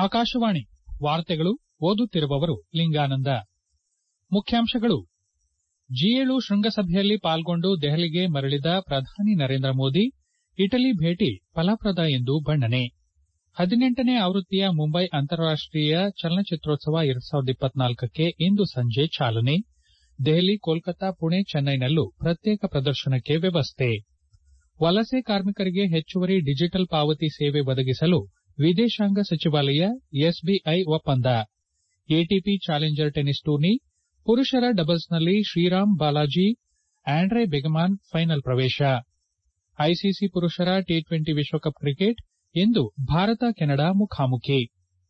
ಆಕಾಶವಾಣಿ ವಾರ್ತೆಗಳು ಓದುತ್ತಿರುವವರು ಲಿಂಗಾನಂದ ಮುಖ್ಯಾಂಶಗಳು ಜಿ ಏಳು ಶೃಂಗಸಭೆಯಲ್ಲಿ ಪಾಲ್ಗೊಂಡು ದೆಹಲಿಗೆ ಮರಳಿದ ಪ್ರಧಾನಿ ನರೇಂದ್ರ ಮೋದಿ ಇಟಲಿ ಭೇಟಿ ಫಲಪ್ರದ ಎಂದು ಬಣ್ಣನೆ ಹದಿನೆಂಟನೇ ಆವೃತ್ತಿಯ ಮುಂಬೈ ಅಂತಾರಾಷ್ಟೀಯ ಚಲನಚಿತ್ರೋತ್ಸವ ಎರಡು ಸಾವಿರದ ಇಪ್ಪತ್ನಾಲ್ಕಕ್ಕೆ ಇಂದು ಸಂಜೆ ಚಾಲನೆ ದೆಹಲಿ ಕೋಲ್ಕತಾ ಪುಣೆ ಚೆನ್ನೈನಲ್ಲೂ ಪ್ರತ್ಯೇಕ ಪ್ರದರ್ಶನಕ್ಕೆ ವ್ಯವಸ್ಥೆ ವಲಸೆ ಕಾರ್ಮಿಕರಿಗೆ ಹೆಚ್ಚುವರಿ ಡಿಜಿಟಲ್ ಪಾವತಿ ಸೇವೆ ಒದಗಿಸಲು ವಿದೇಶಾಂಗ ಸಚಿವಾಲಯ ಎಸ್ಬಿಐ ಒಪ್ಪಂದ ಎಟಿಪಿ ಚಾಲೆಂಜರ್ ಟೆನಿಸ್ ಟೂರ್ನಿ ಪುರುಷರ ಡಬಲ್ಸ್ನಲ್ಲಿ Sriram Balaji Andre Begemann final ಪ್ರವೇಶ ಐಸಿಸಿ ಪುರುಷರ ಟಿ ಟ್ವೆಂಟಿ ವಿಶ್ವಕಪ್ ಕ್ರಿಕೆಟ್ ಇಂದು ಭಾರತ ಕೆನಡಾ ಮುಖಾಮುಖಿ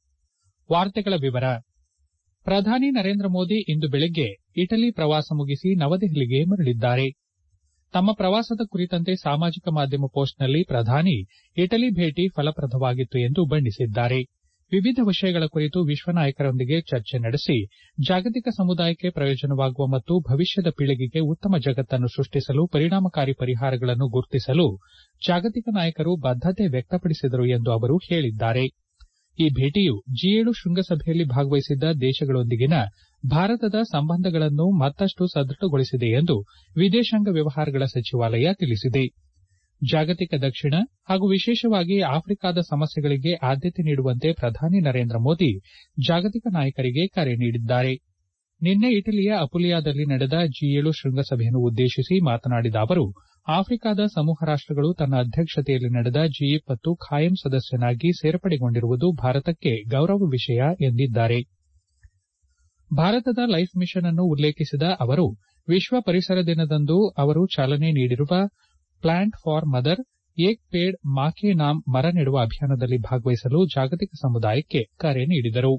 ಪ್ರಧಾನಿ ನರೇಂದ್ರ ಮೋದಿ ಇಂದು ಬೆಳಗ್ಗೆ ಇಟಲಿ ಪ್ರವಾಸ ಮುಗಿಸಿ ನವದೆಹಲಿಗೆ ಮರಳಿದ್ದಾರೆ ತಮ್ಮ ಪ್ರವಾಸದ ಕುರಿತಂತೆ ಸಾಮಾಜಿಕ ಮಾಧ್ಯಮ ಪೋಸ್ಟ್ನಲ್ಲಿ ಪ್ರಧಾನಿ ಇಟಲಿ ಭೇಟಿ ಫಲಪ್ರದವಾಗಿತ್ತು ಎಂದು ಬಣ್ಣಿಸಿದ್ದಾರೆ ವಿವಿಧ ವಿಷಯಗಳ ಕುರಿತು ವಿಶ್ವ ನಾಯಕರೊಂದಿಗೆ ಚರ್ಚೆ ನಡೆಸಿ ಜಾಗತಿಕ ಸಮುದಾಯಕ್ಕೆ ಪ್ರಯೋಜನವಾಗುವ ಮತ್ತು ಭವಿಷ್ಯದ ಪೀಳಿಗೆಗೆ ಉತ್ತಮ ಜಗತ್ತನ್ನು ಸೃಷ್ಟಿಸಲು ಪರಿಣಾಮಕಾರಿ ಪರಿಹಾರಗಳನ್ನು ಗುರುತಿಸಲು ಜಾಗತಿಕ ನಾಯಕರು ಬದ್ದತೆ ವ್ಯಕ್ತಪಡಿಸಿದರು ಎಂದು ಅವರು ಹೇಳಿದ್ದಾರೆ ಈ ಭೇಟಿಯು ಜಿ ಏಳು ಶೃಂಗಸಭೆಯಲ್ಲಿ ಭಾಗವಹಿಸಿದ್ದ ದೇಶಗಳೊಂದಿಗಿನ ಭಾರತದ ಸಂಬಂಧಗಳನ್ನು ಮತ್ತಷ್ಟು ಸದೃಢಗೊಳಿಸಿದೆ ಎಂದು ವಿದೇಶಾಂಗ ವ್ಯವಹಾರಗಳ ಸಚಿವಾಲಯ ತಿಳಿಸಿದೆ ಜಾಗತಿಕ ದಕ್ಷಿಣ ಹಾಗೂ ವಿಶೇಷವಾಗಿ ಆಫ್ರಿಕಾದ ಸಮಸ್ಯೆಗಳಿಗೆ ಆದ್ಯತೆ ನೀಡುವಂತೆ ಪ್ರಧಾನಿ ನರೇಂದ್ರ ಮೋದಿ ಜಾಗತಿಕ ನಾಯಕರಿಗೆ ಕರೆ ನೀಡಿದ್ದಾರೆ ನಿನ್ನೆ ಇಟಲಿಯ ಅಪುಲಿಯಾದಲ್ಲಿ ನಡೆದ ಜಿ ಏಳು ಶೃಂಗಸಭೆಯನ್ನು ಉದ್ದೇಶಿಸಿ ಮಾತನಾಡಿದ ಅವರು ಆಫ್ರಿಕಾದ ಸಮೂಹ ರಾಷ್ಟಗಳು ತನ್ನ ಅಧ್ಯಕ್ಷತೆಯಲ್ಲಿ ನಡೆದ ಜಿ ಇಪ್ಪತ್ತು ಖಾಯಂ ಸದಸ್ಯನಾಗಿ ಸೇರ್ಪಡೆಗೊಂಡಿರುವುದು ಭಾರತಕ್ಕೆ ಗೌರವ ವಿಷಯ ಎಂದಿದ್ದಾರೆ ಭಾರತದ ಲೈಫ್ ಮಿಷನ್ ಅನ್ನು ಉಲ್ಲೇಖಿಸಿದ ಅವರು ವಿಶ್ವ ಪರಿಸರ ದಿನದಂದು ಅವರು ಚಾಲನೆ ನೀಡಿರುವ plant for mother Ek Ped Maa Ke Naam ಮರ ನೆಡುವ ಅಭಿಯಾನದಲ್ಲಿ ಭಾಗವಹಿಸಲು ಜಾಗತಿಕ ಸಮುದಾಯಕ್ಕೆ ಕರೆ ನೀಡಿದರು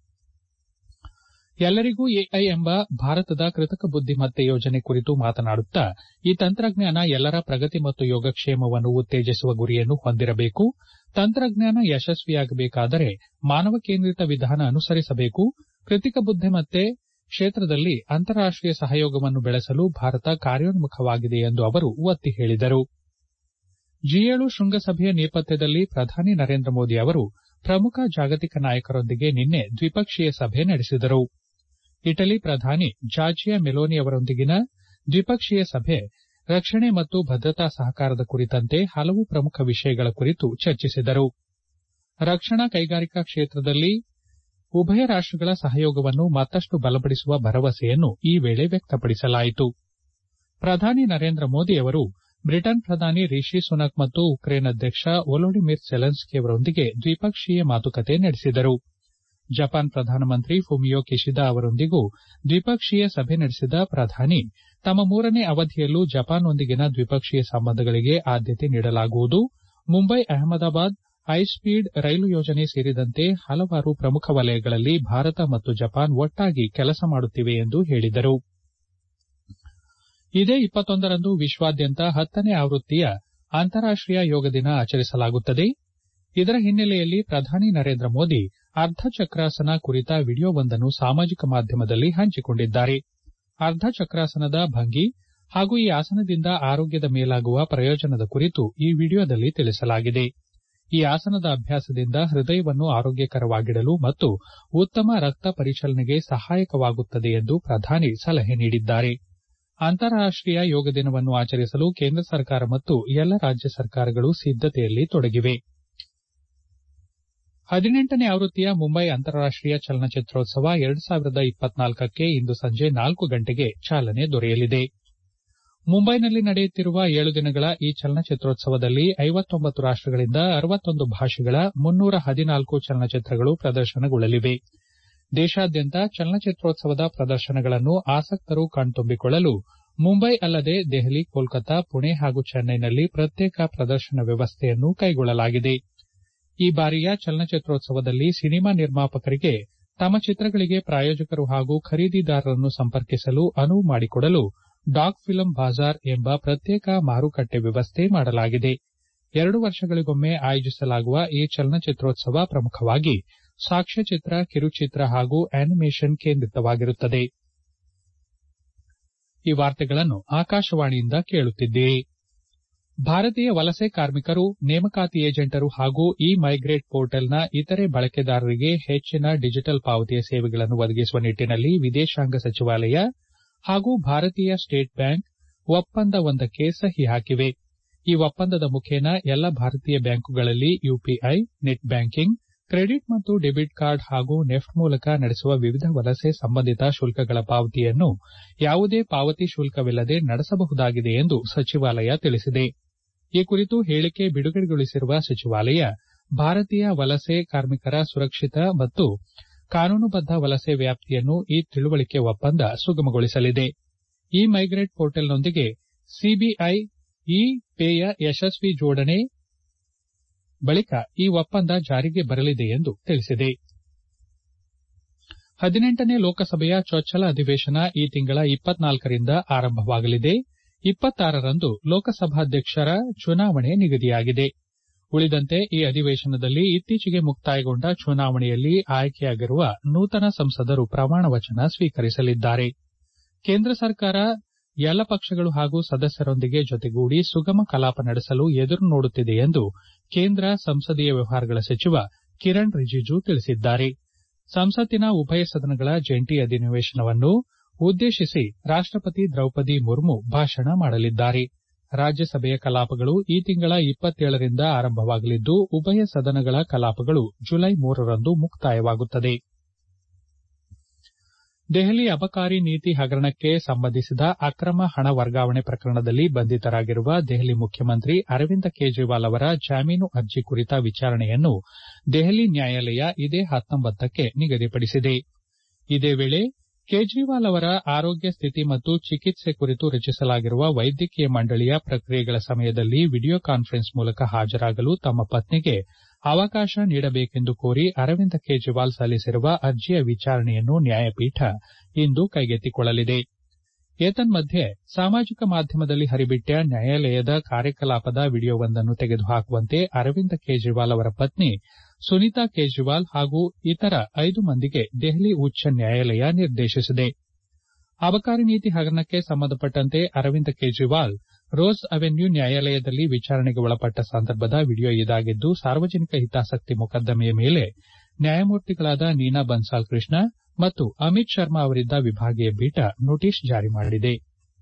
ಎಲ್ಲರಿಗೂ ಎಐ ಎಂಬ ಭಾರತದ ಕೃತಕ ಬುದ್ದಿಮತ್ತೆ ಯೋಜನೆ ಕುರಿತು ಮಾತನಾಡುತ್ತಾ ಈ ತಂತ್ರಜ್ಞಾನ ಎಲ್ಲರ ಪ್ರಗತಿ ಮತ್ತು ಯೋಗಕ್ಷೇಮವನ್ನು ಉತ್ತೇಜಿಸುವ ಗುರಿಯನ್ನು ಹೊಂದಿರಬೇಕು ತಂತ್ರಜ್ಞಾನ ಯಶಸ್ವಿಯಾಗಬೇಕಾದರೆ ಮಾನವ ಕೇಂದ್ರಿತ ವಿಧಾನ ಅನುಸರಿಸಬೇಕು ಕೃತಕ ಬುದ್ದಿಮತ್ತೆ ಕ್ಷೇತ್ರದಲ್ಲಿ ಅಂತಾರಾಷ್ಟೀಯ ಸಹಯೋಗವನ್ನು ಬೆಳೆಸಲು ಭಾರತ ಕಾರ್ಯೋನ್ಮುಖವಾಗಿದೆ ಎಂದು ಅವರು ಒತ್ತಿ ಹೇಳಿದರು ಜಿ ಏಳು ಶೃಂಗಸಭೆಯ ನೇಪಥ್ಯದಲ್ಲಿ ಪ್ರಧಾನಿ ನರೇಂದ್ರ ಮೋದಿ ಅವರು ಪ್ರಮುಖ ಜಾಗತಿಕ ನಾಯಕರೊಂದಿಗೆ ನಿನ್ನೆ ದ್ವಿಪಕ್ಷೀಯ ಸಭೆ ನಡೆಸಿದರು ಇಟಲಿ ಪ್ರಧಾನಿ ಜಾರ್ಜಿಯಾ ಮೆಲೋನಿ ಅವರೊಂದಿಗಿನ ದ್ವಿಪಕ್ಷೀಯ ಸಭೆ ರಕ್ಷಣೆ ಮತ್ತು ಭದ್ರತಾ ಸಹಕಾರದ ಕುರಿತಂತೆ ಹಲವು ಪ್ರಮುಖ ವಿಷಯಗಳ ಕುರಿತು ಚರ್ಚಿಸಿದರು ರಕ್ಷಣಾ ಕೈಗಾರಿಕಾ ಕ್ಷೇತ್ರದಲ್ಲಿ ಉಭಯ ರಾಷ್ಟಗಳ ಸಹಯೋಗವನ್ನು ಮತ್ತಷ್ಟು ಬಲಪಡಿಸುವ ಭರವಸೆಯನ್ನು ಈ ವೇಳೆ ವ್ಯಕ್ತಪಡಿಸಲಾಯಿತು ಪ್ರಧಾನಿ ನರೇಂದ್ರ ಮೋದಿ ಅವರು ಬ್ರಿಟನ್ ಪ್ರಧಾನಿ ರಿಷಿ ಸುನಕ್ ಮತ್ತು ಉಕ್ರೇನ್ ಅಧ್ಯಕ್ಷ ವೊಲೊಡಿಮಿರ್ ಜೆಲೆನ್ಸ್ಕಿ ಅವರೊಂದಿಗೆ ದ್ವಿಪಕ್ಷೀಯ ಮಾತುಕತೆ ನಡೆಸಿದರು ಜಪಾನ್ ಪ್ರಧಾನಮಂತ್ರಿ ಫುಮಿಯೋ ಕಿಶಿದಾ ಅವರೊಂದಿಗೂ ದ್ವಿಪಕ್ಷೀಯ ಸಭೆ ನಡೆಸಿದ ಪ್ರಧಾನಿ ತಮ್ಮ ಮೂರನೇ ಅವಧಿಯಲ್ಲೂ ಜಪಾನ್ನೊಂದಿಗಿನ ದ್ವಿಪಕ್ಷೀಯ ಸಂಬಂಧಗಳಿಗೆ ಆದ್ಯತೆ ನೀಡಲಾಗುವುದು ಮುಂಬೈ ಅಹಮದಾಬಾದ್ ಹೈಸ್ಪೀಡ್ ರೈಲು ಯೋಜನೆ ಸೇರಿದಂತೆ ಹಲವಾರು ಪ್ರಮುಖ ವಲಯಗಳಲ್ಲಿ ಭಾರತ ಮತ್ತು ಜಪಾನ್ ಒಟ್ಟಾಗಿ ಕೆಲಸ ಮಾಡುತ್ತಿವೆ ಎಂದು ಹೇಳಿದರು ಇದೇ ಇಪ್ಪತ್ತೊಂದರಂದು ವಿಶ್ವಾದ್ಯಂತ ಹತ್ತನೇ ಆವೃತ್ತಿಯ ಅಂತಾರಾಷ್ಟೀಯ ಯೋಗ ದಿನ ಆಚರಿಸಲಾಗುತ್ತದೆ ಇದರ ಹಿನ್ನೆಲೆಯಲ್ಲಿ ಪ್ರಧಾನಿ ನರೇಂದ್ರ ಮೋದಿ ಅರ್ಧಚಕ್ರಾಸನ ಕುರಿತ ವಿಡಿಯೋವೊಂದನ್ನು ಸಾಮಾಜಿಕ ಮಾಧ್ಯಮದಲ್ಲಿ ಹಂಚಿಕೊಂಡಿದ್ದಾರೆ ಅರ್ಧಚಕ್ರಾಸನದ ಭಂಗಿ ಹಾಗೂ ಈ ಆಸನದಿಂದ ಆರೋಗ್ಯದ ಮೇಲಾಗುವ ಪ್ರಯೋಜನದ ಕುರಿತು ಈ ವಿಡಿಯೋದಲ್ಲಿ ತಿಳಿಸಲಾಗಿದೆ ಈ ಆಸನದ ಅಭ್ಯಾಸದಿಂದ ಹೃದಯವನ್ನು ಆರೋಗ್ಯಕರವಾಗಿಡಲು ಮತ್ತು ಉತ್ತಮ ರಕ್ತ ಪರಿಚಲನೆಗೆ ಸಹಾಯಕವಾಗುತ್ತದೆ ಎಂದು ಪ್ರಧಾನಿ ಸಲಹೆ ನೀಡಿದ್ದಾರೆ ಅಂತಾರಾಷ್ಟೀಯ ಯೋಗ ದಿನವನ್ನು ಆಚರಿಸಲು ಕೇಂದ್ರ ಸರ್ಕಾರ ಮತ್ತು ಎಲ್ಲ ರಾಜ್ಯ ಸರ್ಕಾರಗಳು ಸಿದ್ದತೆಯಲ್ಲಿ ತೊಡಗಿವೆ ಹದಿನೆಂಟನೇ ಆವೃತ್ತಿಯ ಮುಂಬೈ ಅಂತಾರಾಷ್ಟೀಯ ಚಲನಚಿತ್ರೋತ್ಸವ ಎರಡು ಸಾವಿರದ ಇಪ್ಪತ್ನಾಲ್ಕಕ್ಕೆ ಇಂದು ಸಂಜೆ ನಾಲ್ಕು ಗಂಟೆಗೆ ಚಾಲನೆ ದೊರೆಯಲಿದೆ ಮುಂಬೈನಲ್ಲಿ ನಡೆಯುತ್ತಿರುವ ಏಳು ದಿನಗಳ ಈ ಚಲನಚಿತ್ರೋತ್ಸವದಲ್ಲಿ ಐವತ್ತೊಂಬತ್ತು ರಾಷ್ಟಗಳಿಂದ ಅರವತ್ತೊಂದು ಭಾಷೆಗಳ ಮುನ್ನೂರ ಹದಿನಾಲ್ಕು ಚಲನಚಿತ್ರಗಳು ಪ್ರದರ್ಶನಗೊಳ್ಳಲಿವೆ ದೇಶಾದ್ಯಂತ ಚಲನಚಿತ್ರೋತ್ಸವದ ಪ್ರದರ್ಶನಗಳನ್ನು ಆಸಕ್ತರು ಕಣ್ತುಂಬಿಕೊಳ್ಳಲು ಮುಂಬೈ ಅಲ್ಲದೆ ದೆಹಲಿ ಕೋಲ್ಕತಾ ಪುಣೆ ಹಾಗೂ ಚೆನ್ನೈನಲ್ಲಿ ಪ್ರತ್ಯೇಕ ಪ್ರದರ್ಶನ ವ್ಯವಸ್ಥೆಯನ್ನು ಕೈಗೊಳ್ಳಲಾಗಿದೆ ಈ ಬಾರಿಯ ಚಲನಚಿತ್ರೋತ್ಸವದಲ್ಲಿ ಸಿನಿಮಾ ನಿರ್ಮಾಪಕರಿಗೆ ತಮ್ಮ ಚಿತ್ರಗಳಿಗೆ ಪ್ರಾಯೋಜಕರು ಹಾಗೂ ಖರೀದಿದಾರರನ್ನು ಸಂಪರ್ಕಿಸಲು ಅನುವು ಮಾಡಿಕೊಡಲು ಡಾಕ್ ಫಿಲಂ ಬಾಜಾರ್ ಎಂಬ ಪ್ರತ್ಯೇಕ ಮಾರುಕಟ್ಟೆ ವ್ಯವಸ್ಥೆ ಮಾಡಲಾಗಿದೆ ಎರಡು ವರ್ಷಗಳಿಗೊಮ್ಮೆ ಆಯೋಜಿಸಲಾಗುವ ಈ ಚಲನಚಿತ್ರೋತ್ಸವ ಪ್ರಮುಖವಾಗಿ ಸಾಕ್ಷ್ಯಚಿತ್ರ ಕಿರುಚಿತ್ರ ಹಾಗೂ ಆನಿಮೇಷನ್ ಕೇಂದ್ರಿತವಾಗಿರುತ್ತದೆ ಈ ವಾರ್ತೆಗಳನ್ನು ಆಕಾಶವಾಣಿಯಿಂದ ಕೇಳುತ್ತಿದ್ದೀರಿ ಭಾರತೀಯ ವಲಸೆ ಕಾರ್ಮಿಕರು ನೇಮಕಾತಿ ಏಜೆಂಟರು ಹಾಗೂ ಇ ಮೈಗ್ರೇಟ್ ಪೋರ್ಟಲ್ನ ಇತರೆ ಬಳಕೆದಾರರಿಗೆ ಹೆಚ್ಚಿನ ಡಿಜಿಟಲ್ ಪಾವತಿಯ ಸೇವೆಗಳನ್ನು ಒದಗಿಸುವ ನಿಟ್ಟಿನಲ್ಲಿ ವಿದೇಶಾಂಗ ಸಚಿವಾಲಯ ಹಾಗೂ ಭಾರತೀಯ ಸ್ಟೇಟ್ ಬ್ಯಾಂಕ್ ಒಪ್ಪಂದವೊಂದಕ್ಕೆ ಸಹಿ ಹಾಕಿವೆ ಈ ಒಪ್ಪಂದದ ಮುಖೇನ ಎಲ್ಲ ಭಾರತೀಯ ಬ್ಯಾಂಕುಗಳಲ್ಲಿ ಯುಪಿಐ ನೆಟ್ ಬ್ಯಾಂಕಿಂಗ್ ಕ್ರೆಡಿಟ್ ಮತ್ತು ಡೆಬಿಟ್ ಕಾರ್ಡ್ ಹಾಗೂ ನೆಫ್ಟ್ ಮೂಲಕ ನಡೆಸುವ ವಿವಿಧ ವಲಸೆ ಸಂಬಂಧಿತ ಶುಲ್ಕಗಳ ಪಾವತಿಯನ್ನು ಯಾವುದೇ ಪಾವತಿ ಶುಲ್ಕವಿಲ್ಲದೆ ನಡೆಸಬಹುದಾಗಿದೆ ಎಂದು ಸಚಿವಾಲಯ ತಿಳಿಸಿದೆ ಈ ಕುರಿತು ಹೇಳಿಕೆ ಬಿಡುಗಡೆಗೊಳಿಸಿರುವ ಸಚಿವಾಲಯ ಭಾರತೀಯ ವಲಸೆ ಕಾರ್ಮಿಕರ ಸುರಕ್ಷಿತ ಮತ್ತು ಕಾನೂನುಬದ್ದ ವಲಸೆ ವ್ಯಾಪ್ತಿಯನ್ನು ಈ ತಿಳುವಳಿಕೆ ಒಪ್ಪಂದ ಸುಗಮಗೊಳಿಸಲಿದೆ ಇ ಮೈಗ್ರೇಟ್ ಪೋರ್ಟಲ್ನೊಂದಿಗೆ ಸಿಬಿಐ ಇ ಪೇಯ ಯಶಸ್ವಿ ಜೋಡಣೆ ಬಳಿಕ ಈ ಒಪ್ಪಂದ ಜಾರಿಗೆ ಬರಲಿದೆ ಎಂದು ತಿಳಿಸಿದೆ ಹದಿನೆಂಟನೇ ಲೋಕಸಭೆಯ ಚೊಚ್ಚಲ ಅಧಿವೇಶನ ಈ ತಿಂಗಳ ಇಪ್ಪತ್ನಾಲ್ಕರಿಂದ ಆರಂಭವಾಗಲಿದೆ ಇಪ್ಪತ್ತಾರರಂದು ಲೋಕಸಭಾಧ್ಯಕ್ಷರ ಚುನಾವಣೆ ನಿಗದಿಯಾಗಿದೆ ಉಳಿದಂತೆ ಈ ಅಧಿವೇಶನದಲ್ಲಿ ಇತ್ತೀಚೆಗೆ ಮುಕ್ತಾಯಗೊಂಡ ಚುನಾವಣೆಯಲ್ಲಿ ಆಯ್ಕೆಯಾಗಿರುವ ನೂತನ ಸಂಸದರು ಪ್ರಮಾಣ ವಚನ ಸ್ವೀಕರಿಸಲಿದ್ದಾರೆ ಕೇಂದ್ರ ಸರ್ಕಾರ ಎಲ್ಲ ಪಕ್ಷಗಳು ಹಾಗೂ ಸದಸ್ಯರೊಂದಿಗೆ ಜೊತೆಗೂಡಿ ಸುಗಮ ಕಲಾಪ ನಡೆಸಲು ಎದುರು ನೋಡುತ್ತಿದೆ ಎಂದು ಕೇಂದ್ರ ಸಂಸದೀಯ ವ್ಯವಹಾರಗಳ ಸಚಿವ ಕಿರಣ್ ರಿಜಿಜು ತಿಳಿಸಿದ್ದಾರೆ ಸಂಸತ್ತಿನ ಉಭಯ ಸದನಗಳ ಜಂಟಿ ಅಧಿವೇಶನವನ್ನು ಉದ್ದೇಶಿಸಿ ರಾಷ್ಟಪತಿ ದ್ರೌಪದಿ ಮುರ್ಮು ಭಾಷಣ ಮಾಡಲಿದ್ದಾರೆ ರಾಜ್ಯಸಭೆಯ ಕಲಾಪಗಳು ಈ ತಿಂಗಳ ಇಪ್ಪತ್ತೇಳರಿಂದ ಆರಂಭವಾಗಲಿದ್ದು ಉಭಯ ಸದನಗಳ ಕಲಾಪಗಳು ಜುಲೈ ಮೂರರಂದು ಮುಕ್ತಾಯವಾಗುತ್ತದೆ ದೆಹಲಿ ಅಬಕಾರಿ ನೀತಿ ಹಗರಣಕ್ಕೆ ಸಂಬಂಧಿಸಿದ ಅಕ್ರಮ ಹಣ ವರ್ಗಾವಣೆ ಪ್ರಕರಣದಲ್ಲಿ ಬಂಧಿತರಾಗಿರುವ ದೆಹಲಿ ಮುಖ್ಯಮಂತ್ರಿ ಅರವಿಂದ ಕೇಜ್ರಿವಾಲ್ ಅವರ ಜಾಮೀನು ಅರ್ಜಿ ಕುರಿತ ವಿಚಾರಣೆಯನ್ನು ದೆಹಲಿ ನ್ಯಾಯಾಲಯ ಇದೇ ಹತ್ತೊಂಬತ್ತಕ್ಕೆ ನಿಗದಿಪಡಿಸಿದೆ ಇದೇ ವೇಳೆ ಕೇಜ್ರಿವಾಲ್ ಅವರ ಆರೋಗ್ಯ ಸ್ಥಿತಿ ಮತ್ತು ಚಿಕಿತ್ಸೆ ಕುರಿತು ರಚಿಸಲಾಗಿರುವ ವೈದ್ಯಕೀಯ ಮಂಡಳಿಯ ಪ್ರಕ್ರಿಯೆಗಳ ಸಮಯದಲ್ಲಿ ವಿಡಿಯೋ ಕಾನ್ಫರೆನ್ಸ್ ಮೂಲಕ ಹಾಜರಾಗಲು ತಮ್ಮ ಪತ್ನಿಗೆ ಅವಕಾಶ ನೀಡಬೇಕೆಂದು ಕೋರಿ ಅರವಿಂದ ಕೇಜ್ರಿವಾಲ್ ಸಲ್ಲಿಸಿರುವ ಅರ್ಜಿಯ ವಿಚಾರಣೆಯನ್ನು ನ್ಯಾಯಪೀಠ ಇಂದು ಕೈಗೆತ್ತಿಕೊಳ್ಳಲಿದೆ ಏತನ್ಮಧ್ಯೆ ಸಾಮಾಜಿಕ ಮಾಧ್ಯಮದಲ್ಲಿ ಹರಿಬಿಟ್ಟ ನ್ಯಾಯಾಲಯದ ಕಾರ್ಯಕಲಾಪದ ವಿಡಿಯೋವೊಂದನ್ನು ತೆಗೆದುಹಾಕುವಂತೆ ಅರವಿಂದ ಕೇಜ್ರಿವಾಲ್ ಅವರ ಪತ್ನಿ ಸುನೀತಾ ಕೇಜ್ರಿವಾಲ್ ಹಾಗೂ ಇತರ ಐದು ಮಂದಿಗೆ ದೆಹಲಿ ಉಚ್ಚ ನ್ಯಾಯಾಲಯ ನಿರ್ದೇಶಿಸಿದೆ ಅಬಕಾರಿ ನೀತಿ ಹಗರಣಕ್ಕೆ ಸಂಬಂಧಪಟ್ಟಂತೆ ಅರವಿಂದ ಕೇಜ್ರಿವಾಲ್ ರೋಸ್ ಅವೆನ್ಯೂ ನ್ಯಾಯಾಲಯದಲ್ಲಿ ವಿಚಾರಣೆಗೆ ಒಳಪಟ್ಟ ಸಂದರ್ಭದ ವಿಡಿಯೋ ಇದಾಗಿದ್ದು ಸಾರ್ವಜನಿಕ ಹಿತಾಸಕ್ತಿ ಮೊಕದ್ದಮೆಯ ಮೇಲೆ ನ್ಯಾಯಮೂರ್ತಿಗಳಾದ ನೀನಾ ಬನ್ಸಾಲ್ ಕೃಷ್ಣ ಮತ್ತು ಅಮಿತ್ ಶರ್ಮಾ ಅವರಿದ್ದ ವಿಭಾಗೀಯ ಪೀಠ ನೋಟಿಸ್ ಜಾರಿ ಮಾಡಿದೆ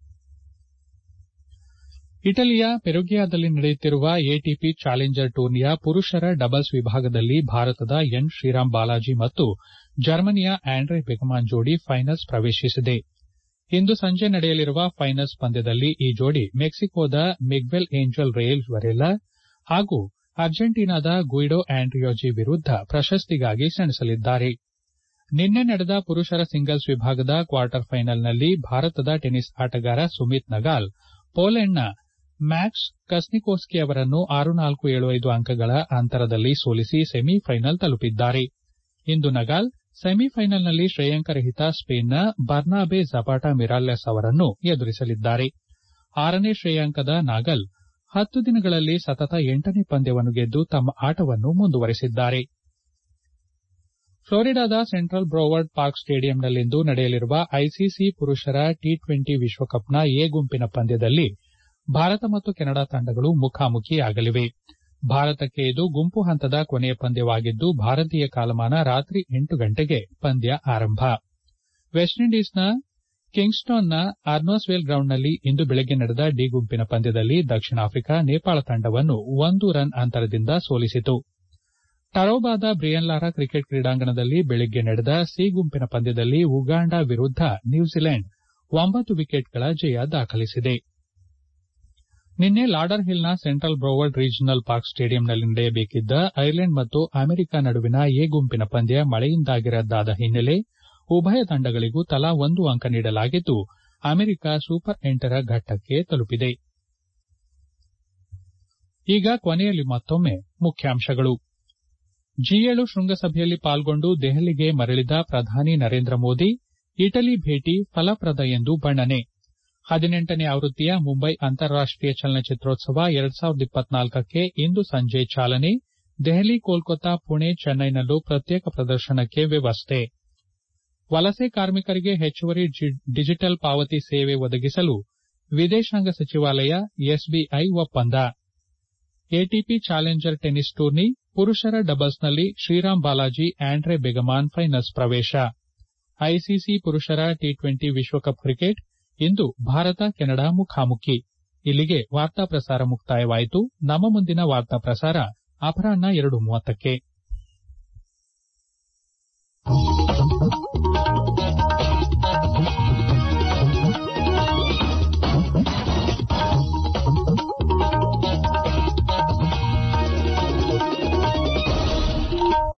ಇಟಲಿಯ ಪೆರುಗಿಯಾದಲ್ಲಿ ನಡೆಯುತ್ತಿರುವ ಎಟಿಪಿ ಚಾಲೆಂಜರ್ ಟೂರ್ನಿಯ ಪುರುಷರ ಡಬಲ್ಸ್ ವಿಭಾಗದಲ್ಲಿ ಭಾರತದ ಎನ್ ಶ್ರೀರಾಮ್ ಬಾಲಾಜಿ ಮತ್ತು ಜರ್ಮನಿಯ ಆಂಡ್ರೆ ಬೆಗಮಾನ್ ಜೋಡಿ ಫೈನಲ್ಸ್ ಪ್ರವೇಶಿಸಿದೆ ಇಂದು ಸಂಜೆ ನಡೆಯಲಿರುವ ಫೈನಲ್ಸ್ ಪಂದ್ಯದಲ್ಲಿ ಈ ಜೋಡಿ ಮೆಕ್ಸಿಕೋದ ಮಿಗ್ವೆಲ್ ಏಂಜಲ್ ರೇಲ್ ವರೆಲಾ ಹಾಗೂ ಅರ್ಜೆಂಟೀನಾದ ಗುಯಿಡೋ ಆಂಡ್ರಿಯೋಜಿ ವಿರುದ್ಧ ಪ್ರಶಸ್ತಿಗಾಗಿ ಸೆಣಸಲಿದ್ದಾರೆ ನಿನ್ನೆ ನಡೆದ ಪುರುಷರ ಸಿಂಗಲ್ಸ್ ವಿಭಾಗದ ಕ್ವಾರ್ಟರ್ ಫೈನಲ್ನಲ್ಲಿ ಭಾರತದ ಟೆನಿಸ್ ಆಟಗಾರ ಸುಮಿತ್ ನಗಾಲ್ ಪೋಲೆಂಡ್ನ ಮ್ಯಾಕ್ಸ್ ಕಸ್ನಿಕೋಸ್ಕಿ ಅವರನ್ನು ಆರು ನಾಲ್ಕು ಏಳು ಐದು ಅಂಕಗಳ ಅಂತರದಲ್ಲಿ ಸೋಲಿಸಿ ಸೆಮಿಫೈನಲ್ ತಲುಪಿದ್ದಾರೆ ಇಂದು ನಗಾಲ್ ಸೆಮಿಫೈನಲ್ನಲ್ಲಿ ಶ್ರೇಯಾಂಕರಹಿತ ಸ್ಪೇನ್ನ ಬರ್ನಾಬೆ ಜಪಾಟಾ ಮಿರಾಲ್ಲೆಸ್ ಅವರನ್ನು ಎದುರಿಸಲಿದ್ದಾರೆ ಆರನೇ ಶ್ರೇಯಾಂಕದ ನಾಗಲ್ ಹತ್ತು ದಿನಗಳಲ್ಲಿ ಸತತ ಎಂಟನೇ ಪಂದ್ಯವನ್ನು ಗೆದ್ದು ತಮ್ಮ ಆಟವನ್ನು ಮುಂದುವರೆಸಿದ್ದಾರೆ ಫ್ಲೋರಿಡಾದ ಸೆಂಟ್ರಲ್ ಬ್ರೋವರ್ಡ್ ಪಾರ್ಕ್ ಸ್ಟೇಡಿಯಂನಲ್ಲಿಂದು ನಡೆಯಲಿರುವ ಐಸಿಸಿ ಪುರುಷರ ಟಿ ಟ್ವೆಂಟಿ ವಿಶ್ವಕಪ್ನ ಎ ಗುಂಪಿನ ಪಂದ್ಯದಲ್ಲಿ ಭಾರತ ಮತ್ತು ಕೆನಡಾ ತಂಡಗಳು ಮುಖಾಮುಖಿಯಾಗಲಿವೆ ಭಾರತಕ್ಕೆ ಇದು ಗುಂಪು ಹಂತದ ಕೊನೆಯ ಪಂದ್ಯವಾಗಿದ್ದು ಭಾರತೀಯ ಕಾಲಮಾನ ರಾತ್ರಿ ಎಂಟು ಗಂಟೆಗೆ ಪಂದ್ಯ ಆರಂಭ ವೆಸ್ಟ್ ಇಂಡೀಸ್ನ ಕಿಂಗ್ಸ್ಟೋನ್ನ ಆರ್ನೋಸ್ವೇಲ್ ಗ್ರೌಂಡ್ನಲ್ಲಿ ಇಂದು ಬೆಳಗ್ಗೆ ನಡೆದ ಡಿ ಗುಂಪಿನ ಪಂದ್ಯದಲ್ಲಿ ದಕ್ಷಿಣ ಆಫ್ರಿಕಾ ನೇಪಾಳ ತಂಡವನ್ನು ಒಂದು ರನ್ ಅಂತರದಿಂದ ಸೋಲಿಸಿತು ಟರೋಬಾದ ಬ್ರಿಯನ್ಲಾರಾ ಕ್ರಿಕೆಟ್ ಕ್ರೀಡಾಂಗಣದಲ್ಲಿ ಬೆಳಗ್ಗೆ ನಡೆದ ಸಿ ಗುಂಪಿನ ಪಂದ್ಯದಲ್ಲಿ ಉಗಾಂಡ ವಿರುದ್ಧ ನ್ಯೂಜಿಲೆಂಡ್ ಒಂಬತ್ತು ವಿಕೆಟ್ಗಳ ಜಯ ದಾಖಲಿಸಿದೆ ನಿನ್ನೆ ಲಾಡರ್ ಹಿಲ್ನ ಸೆಂಟ್ರಲ್ ಬ್ರೋವರ್ಡ್ ರೀಜನಲ್ ಪಾರ್ಕ್ ಸ್ಟೇಡಿಯಂನಲ್ಲಿ ನಡೆಯಬೇಕಿದ್ದ ಐರ್ಲೆಂಡ್ ಮತ್ತು ಅಮೆರಿಕ ನಡುವಿನ ಎ ಗುಂಪಿನ ಪಂದ್ಯ ಮಳೆಯಿಂದಾಗಿ ರದ್ದಾದ ಹಿನ್ನೆಲೆ ಉಭಯ ತಂಡಗಳಿಗೂ ತಲಾ ಒಂದು ಅಂಕ ನೀಡಲಾಗಿದ್ದು ಅಮೆರಿಕ ಸೂಪರ್ ಎಂಟರ ಘಟ್ಟಕ್ಕೆ ತಲುಪಿದೆ ಈಗ ಕೊನೆಯಲ್ಲಿ ಮತ್ತೊಮ್ಮೆ ಮುಖ್ಯಾಂಶಗಳು ಜಿ ಏಳು ಶೃಂಗಸಭೆಯಲ್ಲಿ ಪಾಲ್ಗೊಂಡು ದೆಹಲಿಗೆ ಮರಳಿದ ಪ್ರಧಾನಿ ನರೇಂದ್ರ ಮೋದಿ ಇಟಲಿ ಭೇಟಿ ಫಲಪ್ರದ ಎಂದು ಬಣ್ಣನೆ ಹದಿನೆಂಟನೇ ಆವೃತ್ತಿಯ ಮುಂಬೈ ಅಂತಾರಾಷ್ಟೀಯ ಚಲನಚಿತ್ರೋತ್ಸವ ಎರಡ್ ಸಾವಿರದ ಇಪ್ಪತ್ನಾಲ್ಕಕ್ಕೆ ಇಂದು ಸಂಜೆ ಚಾಲನೆ ದೆಹಲಿ ಕೋಲ್ಕತ್ತಾ ಪುಣೆ ಚೆನ್ನೈನಲ್ಲೂ ಪ್ರತ್ಯೇಕ ಪ್ರದರ್ಶನಕ್ಕೆ ವ್ಯವಸ್ಥೆ ವಲಸೆ ಕಾರ್ಮಿಕರಿಗೆ ಹೆಚ್ಚುವರಿ ಡಿಜಿಟಲ್ ಪಾವತಿ ಸೇವೆ ಒದಗಿಸಲು ವಿದೇಶಾಂಗ ಸಚಿವಾಲಯ ಎಸ್ಬಿಐ ಒಪ್ಪಂದ ಎಟಿಪಿ ಚಾಲೆಂಜರ್ ಟೆನಿಸ್ ಟೂರ್ನಿ ಪುರುಷರ ಡಬಲ್ಸ್ನಲ್ಲಿ Sriram Balaji Andre Begemann finals ಪ್ರವೇಶ ಐಸಿಸಿ ಪುರುಷರ ಟಿ ಟ್ವೆಂಟಿ ವಿಶ್ವಕಪ್ ಕ್ರಿಕೆಟ್ ಇಂದು ಭಾರತ ಕೆನಡಾ ಮುಖಾಮುಖಿ ಇಲ್ಲಿಗೆ ವಾರ್ತಾ ಪ್ರಸಾರ ಮುಕ್ತಾಯವಾಯಿತು ನಮ್ಮ ಮುಂದಿನ ವಾರ್ತಾ ಪ್ರಸಾರ ಅಪರಾಹ್ನ ಎರಡು ಮೂವತ್ತಕ್ಕೆ